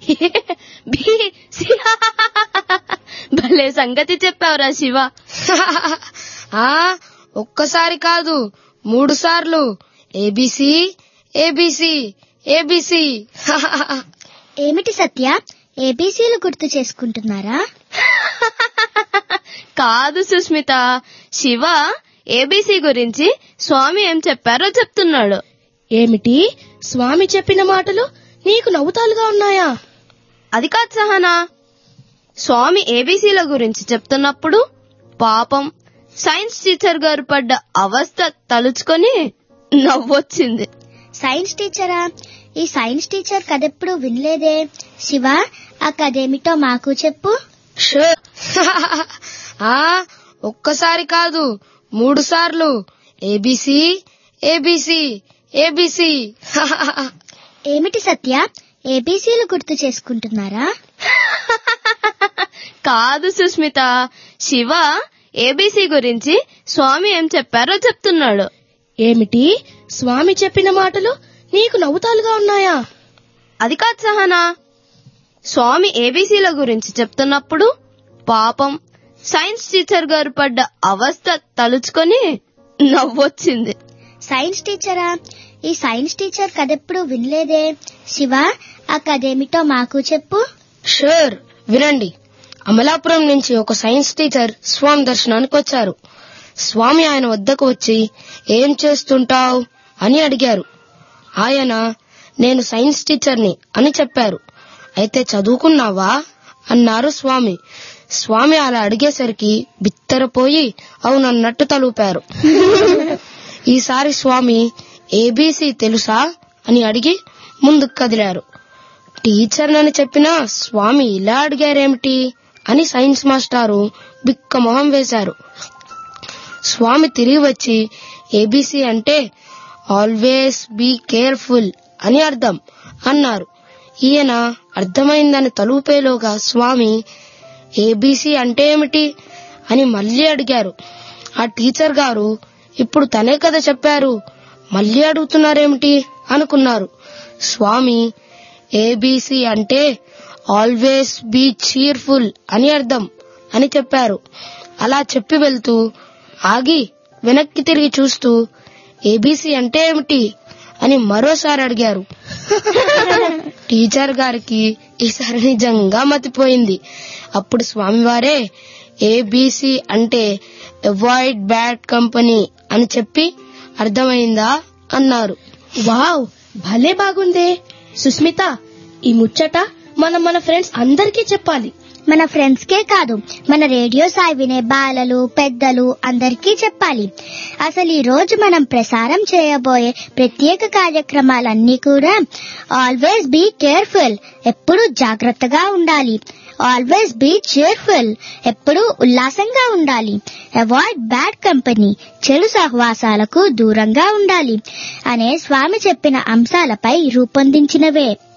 B C భలే సంగతి చెప్పావురా శివ ఆ ఒక్కసారి కాదు మూడు సార్లు ఏబిసి ఏబిసి ఏబిసి ఏమిటి సత్య ఏబీసీలు గుర్తు చేసుకుంటున్నారా కాదు సుస్మిత శివ ఏబిసి గురించి స్వామి ఏం చెప్పారో చెప్తున్నాడు ఏమిటి స్వామి చెప్పిన మాటలు నీకు నవ్వుతాలుగా ఉన్నాయా అది కాదు సహనా స్వామి ఏబీసీల గురించి చెప్తున్నప్పుడు పాపం సైన్స్ టీచర్ గారు పడ్డ అవస్థ తలుచుకొని నవ్వొచ్చింది సైన్స్ టీచరా ఈ సైన్స్ టీచర్ కథెప్పుడు వినలేదే శివ ఆ కథేమిటో మాకు చెప్పు షూర్. ఆ ఒక్కసారి కాదు మూడు సార్లు ఏబిసి ఏబిసి ఏబిసి ఏమిటి సత్య ఏబీసీలు గుర్తు చేసుకుంటున్నారా కాదు సుస్మిత శివ ఏబీసీ గురించి స్వామి ఏం చెప్పారో చెప్తున్నాడు ఏమిటి స్వామి చెప్పిన మాటలు నీకు నవ్వుతాలుగా ఉన్నాయా అది కాదు సహనా స్వామి ఏబీసీల గురించి చెప్తున్నప్పుడు పాపం సైన్స్ టీచర్ గారు పడ్డ అవస్థ తలుచుకొని నవ్వొచ్చింది సైన్స్ టీచరా ఈ సైన్స్ టీచర్ కథెప్పుడు వినలేదే శివ ఆ కథేమిటో మాకు చెప్పు షూర్ వినండి అమలాపురం నుంచి ఒక సైన్స్ టీచర్ స్వామి దర్శనానికి వచ్చారు స్వామి ఆయన వద్దకు వచ్చి ఏం చేస్తుంటావ్ అని అడిగారు ఆయన నేను సైన్స్ టీచర్ని అని చెప్పారు అయితే చదువుకున్నావా అన్నారు స్వామి స్వామి అలా అడిగేసరికి బిత్తరపోయి అవునన్నట్టు తలూపారు ఈసారి స్వామి ఏబీసీ తెలుసా అని అడిగి ముందుకు కదిలారు టీచర్ నని చెప్పినా స్వామి ఇలా అడిగారేమిటి అని సైన్స్ మాస్టారు బిక్క మొహం వేశారు స్వామి తిరిగి వచ్చి ఏబీసీ అంటే ఆల్వేస్ బీ కేర్ఫుల్ అని అర్థం అన్నారు ఈయన అర్థమైందని తలూపేలోగా స్వామి ఏబీసీ అంటే ఏమిటి అని మళ్ళీ అడిగారు ఆ టీచర్ గారు ఇప్పుడు తనే కదా చెప్పారు మళ్ళీ అడుగుతున్నారేమిటి అనుకున్నారు స్వామి ఏబీసీ అంటే ఆల్వేస్ బీ చీర్ఫుల్ అని అర్థం అని చెప్పారు అలా చెప్పి వెళ్తూ ఆగి వెనక్కి తిరిగి చూస్తూ ఏబీసీ అంటే ఏమిటి అని మరోసారి అడిగారు టీచర్ గారికి ఈసారి నిజంగా మతిపోయింది అప్పుడు స్వామివారే ఏబీసీ అంటే అవాయిడ్ బ్యాడ్ కంపెనీ అని చెప్పి అర్థమైందా అన్నారు వావ్ భలే బాగుందే సుస్మిత ఈ ముచ్చట మనం మన ఫ్రెండ్స్ అందరికీ చెప్పాలి మన ఫ్రెండ్స్ కే కాదు మన రేడియో సాయి వినే బాలలు పెద్దలు అందరికీ చెప్పాలి అసలు ఈ రోజు మనం ప్రసారం చేయబోయే ప్రత్యేక కార్యక్రమాలన్నీ కూడా ఆల్వేస్ బీ కేర్ఫుల్ ఎప్పుడు జాగ్రత్తగా ఉండాలి ఆల్వేస్ బీ చేర్ఫుల్ ఎప్పుడు ఉల్లాసంగా ఉండాలి అవాయిడ్ బ్యాడ్ కంపెనీ చెడు సహవాసాలకు దూరంగా ఉండాలి అనే స్వామి చెప్పిన అంశాలపై రూపొందించినవే